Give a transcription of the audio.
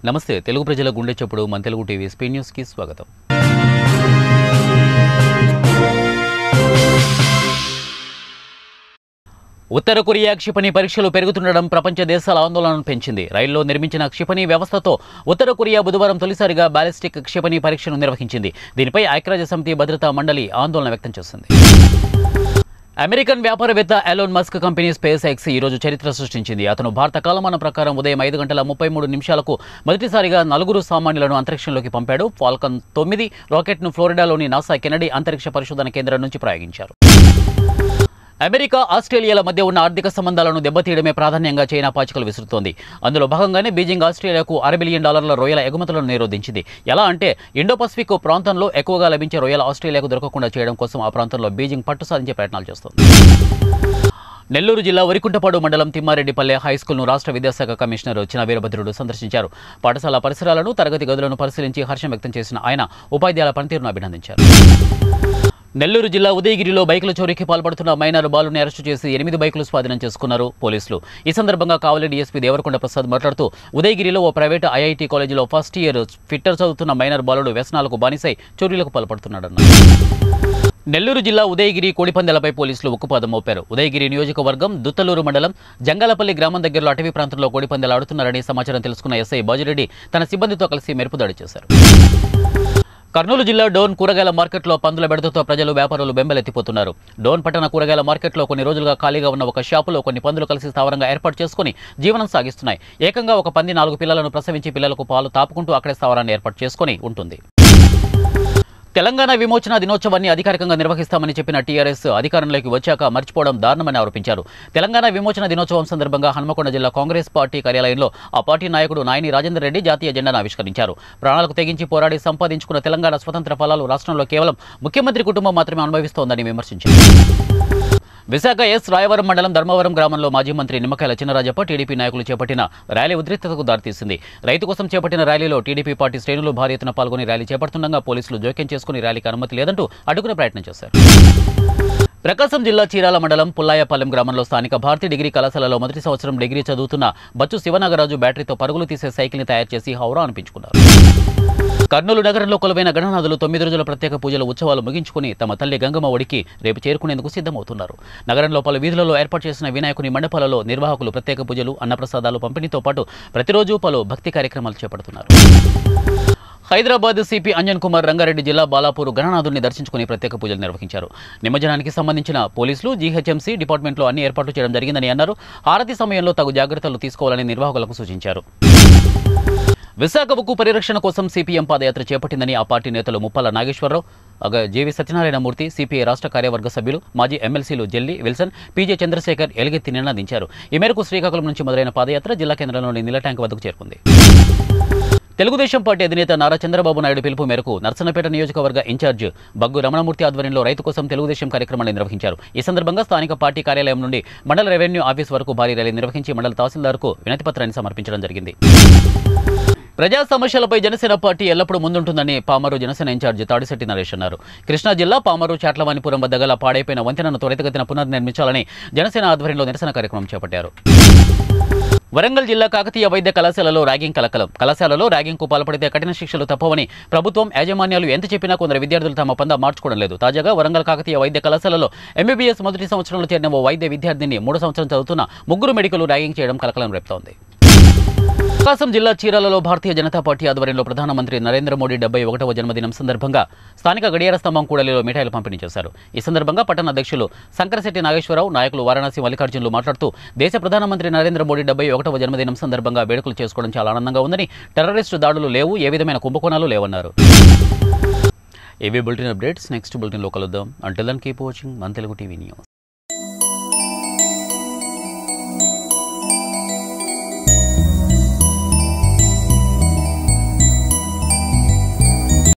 నమస్తే తెలుగు ప్రజల గుండె చప్పుడు మన తెలుగు టీవీ స్పీ న్యూస్కి స్వాగతం ఉత్తర కొరియా క్షిపణి పరీక్షలు పెరుగుతుండడం ప్రపంచ దేశాల ఆందోళనను పెంచింది రైల్లో నిర్మించిన క్షిపణి వ్యవస్థతో ఉత్తర కొరియా బుధవారం తొలిసారిగా బాలిస్టిక్ క్షిపణి పరీక్షను నిర్వహించింది దీనిపై ఐక్యరాజ్య సమితి భద్రతా మండలి ఆందోళన వ్యక్తం చేసింది అమెరికన్ వ్యాపారవేత్త Elon Musk company SpaceX ఈ రోజు చరిత్ర సృష్టించింది అతను భారత కాలమానం ప్రకారం ఉదయం ఐదు గంటల ముప్పై మూడు నిమిషాలకు మొదటిసారిగా నలుగురు సామాన్యులను అంతరిక్షంలోకి పంపాడు ఫాల్కన్ తొమ్మిది రాకెట్ను ఫ్లోరిడాలోని నాసా కెనడీ అంతరిక్ష పరిశోధన కేంద్రం నుంచి ప్రయోగించారు అమెరికా ఆస్ట్రేలియాల మధ్య ఉన్న ఆర్థిక సంబంధాలను దెబ్బతీయడమే ప్రాధాన్యంగా చైనా పాచికలు విసురుతోంది అందులో భాగంగానే బీజింగ్ ఆస్ట్రేలియాకు అర బిలియన్ డాలర్ల రొయ్యల ఎగుమతులను నిరోధించింది ఎలా అంటే ఇండో పసిఫిక్ ప్రాంతంలో ఎక్కువగా లభించే రొయ్యల ఆస్ట్రేలియాకు దొరకకుండా చేయడం కోసం ఆ ప్రాంతంలో బీజింగ్ పట్టు సాధించే ప్రయత్నాలు చేస్తోంది నెల్లూరు జిల్లా వరికుంటపాడు మండలం తిమ్మారెడ్డిపల్లె హై స్కూల్ను రాష్ట్ర విద్యాశాఖ కమిషనర్ చిన వీరభద్రుడు సందర్శించారు పాఠశాల పరిసరాలను తరగతి గదులను పరిశీలించి హర్షం వ్యక్తం చేసిన ఆయన ఉపాధ్యాయుల పనితీరును అభినందించారు నెల్లూరు జిల్లా ఉదయగిరిలో బైకుల చోరీకి పాల్పడుతున్న మైనర్ బాలుని అరెస్టు చేసి ఎనిమిది బైకులు స్వాధీనం చేసుకున్నారు పోలీసులు ఈ సందర్భంగా కావలి డీఎస్పీ దేవరకొండ ప్రసాద్ మాట్లాడుతూ ఉదయగిరిలో ఓ ప్రైవేటు ఐఐటి కాలేజీలో ఫస్ట్ ఇయర్ ఫిట్టర్ చదువుతున్న మైనర్ బాలుడు వ్యసనాలకు బానిసై చోరీలకు పాల్పడుతున్నాడన్నారు నెల్లూరు జిల్లా ఉదయగిరి కోడిపందెలపై పోలీసులు ఉక్కుపాదం మోపారు ఉదయగిరి నియోజకవర్గం దుత్తలూరు మండలం జంగాలపల్లి గ్రామం దగ్గరలో అటవీ ప్రాంతంలో కోడిపందెలు ఆడుతున్నారని సమాచారం తెలుసుకున్న ఎస్ఐ బాజిరెడ్డి తన సిబ్బందితో కలిసి మెరుపు దాడి చేశారు కర్నూలు జిల్లా డోన్ కూరగాయల మార్కెట్లో పందుల బెడదతో ప్రజలు వ్యాపారులు బెంబెలెత్తిపోతున్నారు డోన్ పట్టణ కూరగాయల మార్కెట్లో కొన్ని రోజులుగా ఖాళీగా ఉన్న ఒక షాపులో కొన్ని పందులు కలిసి స్థావరంగా ఏర్పాటు చేసుకుని జీవనం సాగిస్తున్నాయి ఏకంగా ఒక పంది నాలుగు పిల్లలను ప్రసవించి పిల్లలకు పాలు తాపుకుంటూ అక్కడే స్థావరాన్ని ఏర్పాటు చేసుకుని ఉంటుంది తెలంగాణ విమోచన దినోత్సవాన్ని అధికారికంగా నిర్వహిస్తామని చెప్పిన టీఆర్ఎస్ అధికారంలోకి వచ్చాక మర్చిపోవడం దారుణమని ఆరోపించారు తెలంగాణ విమోచన దినోత్సవం సందర్భంగా హన్మకొండ జిల్లా కాంగ్రెస్ పార్టీ కార్యాలయంలో ఆ పార్టీ నాయకుడు నాయని రాజేందర్ రెడ్డి జాతీయ జెండాను ఆవిష్కరించారు ప్రాణాలకు తెగించి పోరాడి సంపాదించుకున్న తెలంగాణ స్వతంత్ర ఫలాలు రాష్ట్రంలో కేవలం ముఖ్యమంత్రి కుటుంబం మాత్రమే అనుభవిస్తోందని విమర్శించారు విశాఖ ఎస్ రాయవరం మండలం ధర్మవరం గ్రామంలో మాజీ మంత్రి నిమ్మకాయల చినరాజప్ప టీడీపీ నాయకులు చేపట్టిన ర్యాలీ ఉద్రిక్తతకు దారితీసింది రైతు కోసం చేపట్టిన ర్యాలీలో టీడీపీ పార్టీ శ్రేణులు భారీ ఎత్తున పాల్గొని ర్యాలీ చేపడుతుండగా పోలీసులు జోక్యం చేసుకుని ర్యాలీకి అనుమతి లేదంటూ అడ్డుకునే ప్రయత్నం చేశారు ప్రకాశం జిల్లా చీరాల మండలం పుల్లాయపాలెం గ్రామంలో స్థానిక భారతీయ డిగ్రీ కళాశాలలో మొదటి సంవత్సరం డిగ్రీ చదువుతున్న బచ్చు శివనాగరాజు బ్యాటరీతో పరుగులు తీసే సైకిల్ని తయారు చేసి హౌరా అనిపించుకున్నారు కర్నూలు నగరంలో కొలువైన గణనాథులు తొమ్మిది రోజుల ప్రత్యేక పూజల ఉత్సవాలు ముగించుకుని తమ తల్లి గంగమ్మ ఒడికి రేపు చేరుకునేందుకు సిద్ధమవుతున్నారు నగరంలో పలు వీధులలో ఏర్పాటు చేసిన వినాయకుని మండపాలలో నిర్వాహకులు ప్రత్యేక పూజలు అన్నప్రసాదాలు పంపిణీతో పాటు ప్రతిరోజు పలు భక్తి కార్యక్రమాలు చేపడుతున్నారు హైదరాబాద్ సిపి అంజన్ కుమార్ రంగారెడ్డి జిల్లా బాలాపూర్ గణనాథుడిని దర్శించుకుని ప్రత్యేక పూజలు నిర్వహించారు నిమజ్జనానికి సంబంధించిన పోలీసులు జీహెచ్ఎంసీ డిపార్ట్మెంట్లో అన్ని ఏర్పాట్లు చేయడం జరిగిందని అన్నారు హారతి సమయంలో తగు జాగ్రత్తలు తీసుకోవాలని నిర్వాహకులకు సూచించారు విశాఖ ఉక్కు పరిరక్షణ కోసం సిపిఎం పాదయాత్ర చేపట్టిందని ఆ పార్టీ నేతలు ముప్పాల నాగేశ్వరరావు అగ జేవి సత్యనారాయణమూర్తి సిపిఐ రాష్ట్ర కార్యవర్గ సభ్యులు మాజీ ఎమ్మెల్సీలు జెల్లి విల్సన్ పీజే చంద్రశేఖర్ ఎలుగెత్తి నినాదించారు ఈ మేరకు శ్రీకాకుళం నుంచి మొదలైన పాదయాత్ర జిల్లా కేంద్రంలోని నీల ట్యాంక్ వద్దకు చేరుకుంది తెలుగుదేశం పార్టీ అధినేత నారా చంద్రబాబు నాయుడు పిలుపు మేరకు నర్సన్నపేట నియోజకవర్గ ఇన్ఛార్జ్ బగ్గు రమణమూర్తి ఆధ్వర్యంలో రైతు కోసం తెలుగుదేశం కార్యక్రమాన్ని నిర్వహించారు ఈ సందర్భంగా స్థానిక పార్టీ కార్యాలయం నుండి మండల రెవెన్యూ ఆఫీస్ వరకు భారీ ర్యాలీ నిర్వహించి మండల తహసీల్దార్కు వినతి పత్రాన్ని సమర్పించడం జరిగింది ప్రజా సమస్యలపై జనసేన పార్టీ ఎల్లప్పుడూ ముందుంటుందని పామరు జనసేన ఇన్ఛార్జ్ తాడిశెట్టి నరేష్ అన్నారు కృష్ణా జిల్లా పామరు చాట్లవాణిపురం వద్ద గల పాడైపోయిన వంతెనను త్వరితగతిన పునర్నిర్మించాలని జనసేన ఆధ్వర్యంలో నిరసన కార్యక్రమం చేపట్టారు వరంగల్ జిల్లా కాకతీయ వైద్య కళాశాలలో ర్యాగింగ్ కలకలం కళాశాలలో ర్యాగింగ్కు పాల్పడితే కఠిన శిక్షలు తప్పవని ప్రభుత్వం యాజమాన్యాలు ఎంత చెప్పినా కొందరు విద్యార్థులు తమ పంద మార్చుకోవడం లేదు తాజాగా వరంగల్ కాకతీయ వైద్య కళాశాలలో ఎంబీబీఎస్ మొదటి సంవత్సరంలో చేరిన ఓ వైద్య విద్యార్థిని మూడో సంవత్సరం చదువుతున్న ముగ్గురు మెడికల్ ర్యాగింగ్ చేయడం కలకలం రేపుతోంది ప్రకాశం జిల్లా చీరాలలో భారతీయ జనతా పార్టీ ఆధ్వర్యంలో ప్రధానమంత్రి నరేంద్ర మోడీ డెబ్బై ఒకటవ జన్మదినం సందర్భంగా స్థానిక గడియార స్తంభం కూడలిలో మిఠాయిలు పంపిణీ చేశారు ఈ సందర్భంగా పట్టణ అధ్యక్షులు శంకరశెట్టి నాగేశ్వరరావు నాయకులు వారణాసి మల్లికార్జునులు మాట్లాడుతూ దేశ ప్రధానమంత్రి నరేంద్ర మోడీ డెబ్బై ఒకటవ జన్మదినం సందర్భంగా వేడుకలు చేసుకోవడం చాలా ఆనందంగా ఉందని టెర్రరిస్టు దాడులు లేవు ఏ విధమైన కుంభకోణాలు లేవన్నారు ఏవీ బులెటిన్ అప్డేట్స్ నెక్స్ట్ బులెటిన్లో కలుద్దాం అంటిల్ దన్ కీప్ వాచింగ్ మన తెలుగు టీవీ న్యూస్